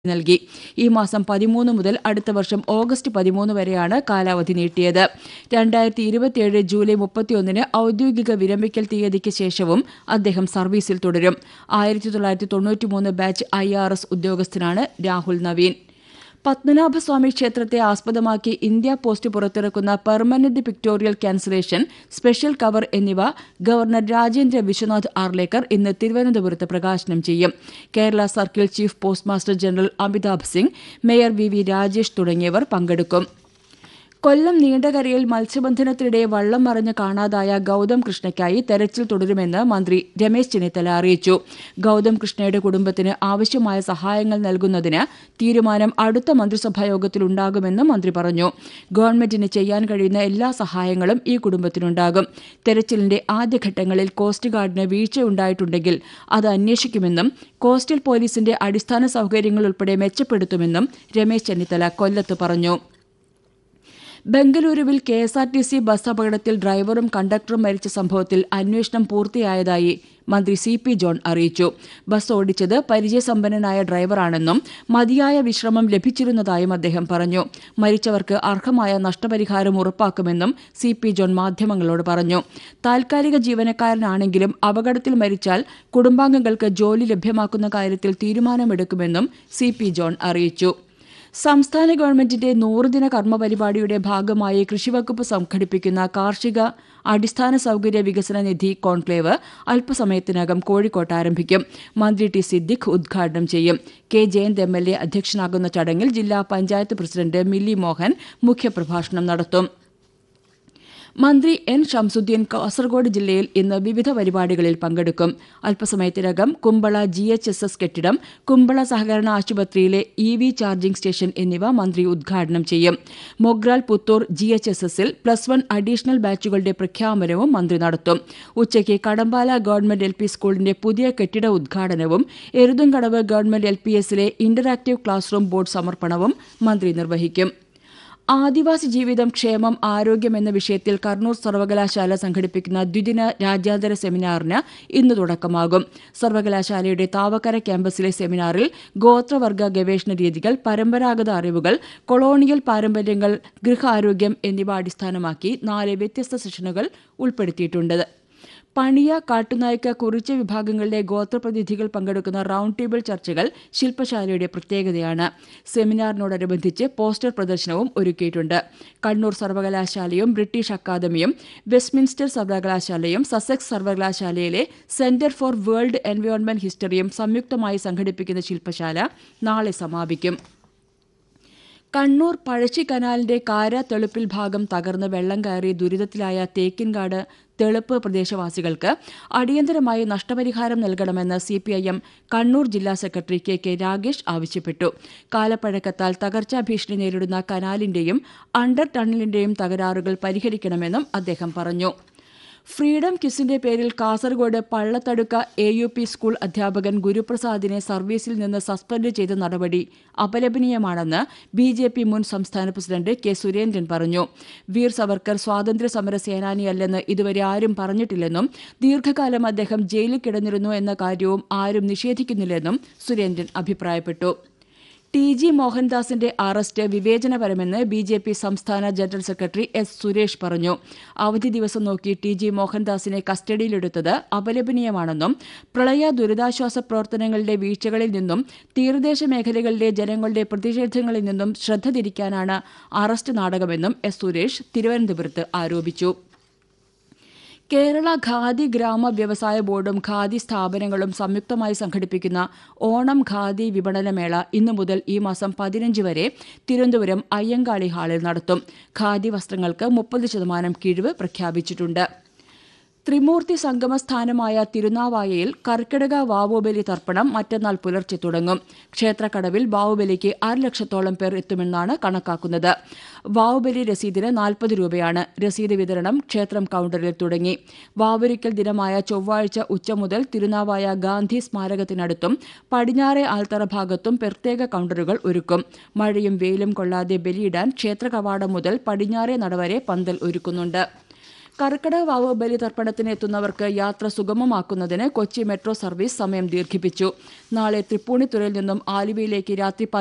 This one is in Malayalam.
നൽകി ഈ മാസം പതിമൂന്ന് മുതൽ അടുത്ത വർഷം ഓഗസ്റ്റ് പതിമൂന്ന് വരെയാണ് കാലാവധി നീട്ടിയത് രണ്ടായിരത്തി ഇരുപത്തിയേഴ് ജൂലൈ മുപ്പത്തിയൊന്നിന് ഔദ്യോഗിക വിരമിക്കൽ തീയതിക്ക് ശേഷവും അദ്ദേഹം സർവീസിൽ തുടരും ആയിരത്തി തൊള്ളായിരത്തി തൊണ്ണൂറ്റിമൂന്ന് ബാച്ച് ഐ ആർ എസ് ഉദ്യോഗസ്ഥനാണ് രാഹുൽ നവീൻ പത്മനാഭസ്വാമി ക്ഷേത്രത്തെ ആസ്പദമാക്കി ഇന്ത്യ പോസ്റ്റ് പുറത്തിറക്കുന്ന permanent pictorial cancellation special cover എന്നിവ ഗവർണർ രാജേന്ദ്ര വിശ്വനാഥ് ആർലേക്കർ ഇന്ന് തിരുവനന്തപുരത്ത് പ്രകാശനം ചെയ്യും Kerala circle chief post master general Amitabh Singh mayor V V Rajesh തുടങ്ങിയവർ പങ്കെടുക്കും കൊല്ലം നീണ്ടകരയിൽ മത്സ്യബന്ധനത്തിനിടെ വള്ളം മറിഞ്ഞ് കാണാതായ ഗൌതം കൃഷ്ണയ്ക്കായി തെരച്ചിൽ തുടരുമെന്ന് മന്ത്രി രമേശ് ചെന്നിത്തല അറിയിച്ചു ഗൌതം കൃഷ്ണയുടെ കുടുംബത്തിന് ആവശ്യമായ സഹായങ്ങൾ നൽകുന്നതിന് തീരുമാനം അടുത്ത മന്ത്രിസഭാ യോഗത്തിലുണ്ടാകുമെന്നും മന്ത്രി പറഞ്ഞു ഗവൺമെന്റിന് ചെയ്യാൻ കഴിയുന്ന എല്ലാ സഹായങ്ങളും ഈ കുടുംബത്തിനുണ്ടാകും തെരച്ചിലിന്റെ ആദ്യഘട്ടങ്ങളിൽ കോസ്റ്റ് ഗാർഡിന് വീഴ്ചയുണ്ടായിട്ടുണ്ടെങ്കിൽ അത് അന്വേഷിക്കുമെന്നും കോസ്റ്റൽ പോലീസിന്റെ അടിസ്ഥാന സൌകര്യങ്ങൾ ഉൾപ്പെടെ മെച്ചപ്പെടുത്തുമെന്നും രമേശ് ചെന്നിത്തല കൊല്ലത്ത് പറഞ്ഞു ബംഗളൂരുവിൽ K S R T C bus അപകടത്തിൽ ഡ്രൈവറും കണ്ടക്ടറും മരിച്ച സംഭവത്തിൽ അന്വേഷണം പൂർത്തിയായതായി മന്ത്രി സി പി ജോൺ അറിയിച്ചു ബസ് ഓടിച്ചത് പരിചയസമ്പന്നനായ ഡ്രൈവറാണെന്നും മതിയായ വിശ്രമം ലഭിച്ചിരുന്നതായും അദ്ദേഹം പറഞ്ഞു മരിച്ചവർക്ക് അർഹമായ നഷ്ടപരിഹാരം ഉറപ്പാക്കുമെന്നും സി പി ജോൺ മാധ്യമങ്ങളോട് പറഞ്ഞു താൽക്കാലിക ജീവനക്കാരനാണെങ്കിലും അപകടത്തിൽ മരിച്ചാൽ കുടുംബാംഗങ്ങൾക്ക് ജോലി ലഭ്യമാക്കുന്ന കാര്യത്തിൽ തീരുമാനമെടുക്കുമെന്നും സി പി ജോൺ അറിയിച്ചു സംസ്ഥാന ഗവൺമെന്റിന്റെ നൂറുദിന കർമ്മപരിപാടിയുടെ ഭാഗമായി കൃഷിവകുപ്പ് സംഘടിപ്പിക്കുന്ന കാർഷിക അടിസ്ഥാന സൌകര്യ വികസന നിധി കോൺക്ലേവ് അല്പസമയത്തിനകം കോഴിക്കോട്ട് ആരംഭിക്കും മന്ത്രി ടി സിദ്ദിഖ് ഉദ്ഘാടനം ചെയ്യും K Jayanth M L A അധ്യക്ഷനാകുന്ന ചടങ്ങിൽ ജില്ലാ പഞ്ചായത്ത് പ്രസിഡന്റ് മില്ലി മോഹൻ മുഖ്യപ്രഭാഷണം നടത്തും മന്ത്രി എൻ ഷംസുദ്ദീൻ കാസർഗോഡ് ജില്ലയിൽ ഇന്ന് വിവിധ പരിപാടികളിൽ പങ്കെടുക്കും അല്പസമയത്തിനകം Kumbla G H S S കെട്ടിടം കുമ്പള സഹകരണ ആശുപത്രിയിലെ ഇ വി ചാർജിംഗ് സ്റ്റേഷൻ എന്നിവ മന്ത്രി ഉദ്ഘാടനം ചെയ്യും Mogral Puthur G H S എസിൽ പ്ലസ് വൺ അഡീഷണൽ ബാച്ചുകളുടെ പ്രഖ്യാപനവും മന്ത്രി നടത്തും ഉച്ചയ്ക്ക് കടമ്പാല ഗവൺമെന്റ് എൽ പി സ്കൂളിന്റെ പുതിയ കെട്ടിട ഉദ്ഘാടനവും എരുതുംകടവ് ഗവൺമെന്റ് എൽ പി എസിലെ ഇന്ററാക്ടീവ് ക്ലാസ് റൂം ബോർഡ് സമർപ്പണവും മന്ത്രി നിർവഹിക്കും ആദിവാസി ജീവിതം ക്ഷേമം ആരോഗ്യം എന്ന വിഷയത്തിൽ കർണൂർ സർവകലാശാല സംഘടിപ്പിക്കുന്ന ദ്വിദിന രാജ്യാന്തര സെമിനാറിന് ഇന്ന് തുടക്കമാകും സർവകലാശാലയുടെ താവക്കര ക്യാമ്പസിലെ സെമിനാറിൽ ഗോത്രവർഗ ഗവേഷണ രീതികൾ പരമ്പരാഗത അറിവുകൾ കൊളോണിയൽ പാരമ്പര്യങ്ങൾ ഗൃഹാരോഗ്യം എന്നിവ അടിസ്ഥാനമാക്കി നാല് വ്യത്യസ്ത സെഷനുകൾ ഉൾപ്പെടുത്തിയിട്ടുണ്ട് പണിയ കാട്ടുനായ്ക്ക കുറിച്ച വിഭാഗങ്ങളിലെ ഗോത്രപ്രതിനിധികൾ പങ്കെടുക്കുന്ന റൌണ്ട് ടേബിൾ ചർച്ചകൾ ശില്പശാലയുടെ പ്രത്യേകതയാണ് സെമിനാറിനോടനുബന്ധിച്ച് പോസ്റ്റർ പ്രദർശനവും ഒരുക്കിയിട്ടുണ്ട് കണ്ണൂർ സർവകലാശാലയും ബ്രിട്ടീഷ് അക്കാദമിയും വെസ്റ്റ്മിൻസ്റ്റർ സർവകലാശാലയും സസെക്സ് സർവകലാശാലയിലെ സെന്റർ ഫോർ വേൾഡ് എൻവയോൺമെന്റ് ഹിസ്റ്ററിയും സംയുക്തമായി സംഘടിപ്പിക്കുന്ന ശില്പശാല നാളെ സമാപിക്കും കണ്ണൂർ പഴശ്ശി കനാലിന്റെ കാര തെളുപ്പിൽ ഭാഗം തകർന്ന് വെള്ളം കയറി ദുരിതത്തിലായ തേക്കിൻകാട് തെളുപ്പ് പ്രദേശവാസികൾക്ക് അടിയന്തരമായി നഷ്ടപരിഹാരം നൽകണമെന്ന് സിപിഐഎം കണ്ണൂർ ജില്ലാ സെക്രട്ടറി കെ കെ രാഗേഷ് ആവശ്യപ്പെട്ടു കാലപ്പഴക്കത്താൽ തകർച്ചാ ഭീഷണി നേരിടുന്ന കനാലിന്റെയും അണ്ടർ ടണലിന്റെയും തകരാറുകൾ പരിഹരിക്കണമെന്നും അദ്ദേഹം പറഞ്ഞു ഫ്രീഡം കിസിന്റെ പേരിൽ Kasaragod Pallathadukka A U P school അധ്യാപകൻ ഗുരുപ്രസാദിനെ സർവീസിൽ നിന്ന് സസ്പെൻഡ് ചെയ്ത നടപടി അപലപനീയമാണെന്ന് ബി ജെ പി മുൻ സംസ്ഥാന പ്രസിഡന്റ് കെ സുരേന്ദ്രൻ പറഞ്ഞു വീർ സവർക്കർ സ്വാതന്ത്ര്യ സമര സേനാനിയല്ലെന്ന് ഇതുവരെ ആരും പറഞ്ഞിട്ടില്ലെന്നും ദീർഘകാലം അദ്ദേഹം ജയിലിൽ കിടന്നിരുന്നു എന്ന കാര്യവും ആരും നിഷേധിക്കുന്നില്ലെന്നും സുരേന്ദ്രൻ അഭിപ്രായപ്പെട്ടു ടി ജി മോഹൻദാസിന്റെ അറസ്റ്റ് വിവേചനപരമെന്ന് ബി ജെ പി സംസ്ഥാന ജനറൽ സെക്രട്ടറി എസ് സുരേഷ് പറഞ്ഞു അവധി ദിവസം നോക്കി ടി ജി മോഹൻദാസിനെ കസ്റ്റഡിയിലെടുത്തത് അപലപനീയമാണെന്നും പ്രളയ ദുരിതാശ്വാസ പ്രവർത്തനങ്ങളിലെ വീഴ്ചകളിൽ നിന്നും തീരദേശ മേഖലകളിലെ ജനങ്ങളുടെ പ്രതിഷേധങ്ങളിൽ നിന്നും ശ്രദ്ധ തിരിക്കാനാണ് അറസ്റ്റ് നാടകമെന്നും എസ് സുരേഷ് തിരുവനന്തപുരത്ത് ആരോപിച്ചു കേരള ഖാദി ഗ്രാമ വ്യവസായ ബോർഡും ഖാദി സ്ഥാപനങ്ങളും സംയുക്തമായി സംഘടിപ്പിക്കുന്ന ഓണം ഖാദി വിപണനമേള ഇന്നു മുതൽ ഈ മാസം പതിനഞ്ച് വരെ തിരുവനന്തപുരം അയ്യങ്കാളി ഹാളിൽ നടത്തും ഖാദി വസ്ത്രങ്ങൾക്ക് മുപ്പത് ശതമാനം കിഴിവ് പ്രഖ്യാപിച്ചിട്ടുണ്ട് ത്രിമൂർത്തി സംഗമസ്ഥാനമായ തിരുനാവായയിൽ കർക്കിടക വാവുബലി തർപ്പണം മറ്റന്നാൾ പുലർച്ചെ തുടങ്ങും ക്ഷേത്രക്കടവിൽ വാവുബലിക്ക് അര ലക്ഷത്തോളം പേർ എത്തുമെന്നാണ് കണക്കാക്കുന്നത് വാവുബലി രസീതിന് നാൽപ്പത് രൂപയാണ് രസീത് വിതരണം ക്ഷേത്രം കൌണ്ടറിൽ തുടങ്ങി വാവൊരിക്കൽ ദിനമായ ചൊവ്വാഴ്ച ഉച്ച മുതൽ തിരുനാവായ ഗാന്ധി സ്മാരകത്തിനടുത്തും പടിഞ്ഞാറെ ആൽത്തറ ഭാഗത്തും പ്രത്യേക കൌണ്ടറുകൾ ഒരുക്കും മഴയും വെയിലും കൊള്ളാതെ ബലിയിടാൻ ക്ഷേത്ര കവാടം മുതൽ പടിഞ്ഞാറെ നട വരെ പന്തൽ ഒരുക്കുന്നുണ്ട് കർക്കിടക വാവ് ബലിതർപ്പണത്തിന് എത്തുന്നവർക്ക് യാത്ര സുഗമമാക്കുന്നതിന് കൊച്ചി മെട്രോ സർവീസ് സമയം ദീർഘിപ്പിച്ചു നാളെ തൃപ്പൂണിത്തുറയിൽ നിന്നും ആലുവയിലേക്ക് രാത്രി